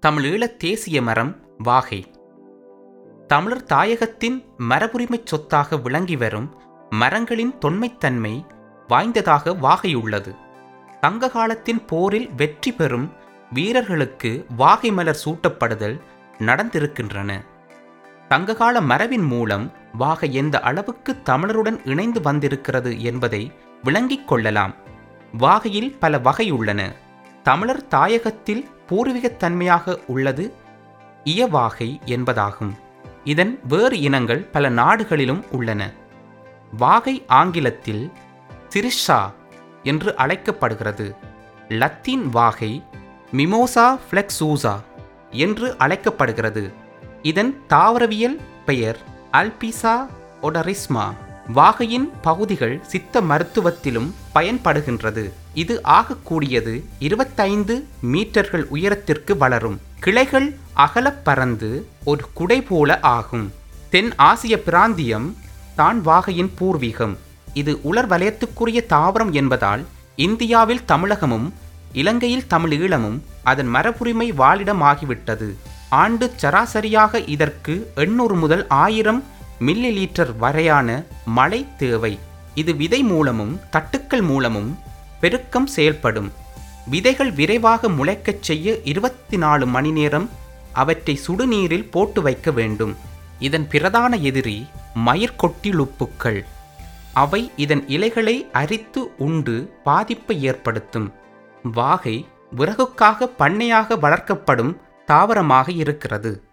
தமிழீழத் தேசிய மரம் வாகை தமிழர் தாயகத்தின் மரபுரிமைச் சொத்தாக விளங்கி வரும் மரங்களின் தொன்மைத்தன்மை வாய்ந்ததாக வாகை உள்ளது சங்க காலத்தின் போரில் வெற்றி பெறும் வீரர்களுக்கு வாகை மலர் சூட்டப்படுதல் நடந்திருக்கின்றன சங்ககால மரபின் மூலம் வாகை எந்த அளவுக்கு தமிழருடன் இணைந்து வந்திருக்கிறது என்பதை விளங்கிக் கொள்ளலாம் வாகையில் பல வகை உள்ளன தமிழர் தாயகத்தில் பூர்வீகத்தன்மையாக உள்ளது இயவாகை என்பதாகும் இதன் வேறு இனங்கள் பல நாடுகளிலும் உள்ளன வாகை ஆங்கிலத்தில் சிரிஷா என்று அழைக்கப்படுகிறது லத்தீன் வாகை மிமோசா ஃப்ளெக்ஸூசா என்று அழைக்கப்படுகிறது இதன் தாவரவியல் பெயர் அல்பிசா ஒடரிஸ்மா வாகையின் பகுதிகள் சித்த மருத்துவத்திலும் பயன்படுகின்றது இது ஆகக்கூடியது இருபத்தைந்து மீட்டர்கள் உயரத்திற்கு வளரும் கிளைகள் அகலப் பறந்து ஒரு குடை போல ஆகும் தென் ஆசிய பிராந்தியம் தான் வாகையின் பூர்வீகம் இது உலர் வலயத்துக்குரிய தாவரம் என்பதால் இந்தியாவில் தமிழகமும் இலங்கையில் தமிழீழமும் அதன் மரபுரிமை வாழிடமாகிவிட்டது ஆண்டு சராசரியாக இதற்கு எண்ணூறு முதல் ஆயிரம் மில்லி லீட்டர் வரையான மழை தேவை இது விதை மூலமும் தட்டுக்கள் மூலமும் பெருக்கம் செயல்படும் விதைகள் விரைவாக முளைக்கச் செய்ய இருபத்தி நாலு மணி நேரம் அவற்றை சுடுநீரில் போட்டு வைக்க வேண்டும் இதன் பிரதான எதிரி மயிர்கொட்டிலுப்புக்கள் அவை இதன் இலைகளை அரித்து உண்டு பாதிப்பை ஏற்படுத்தும் வாகை விறகுக்காக பண்ணையாக வளர்க்கப்படும் தாவரமாக இருக்கிறது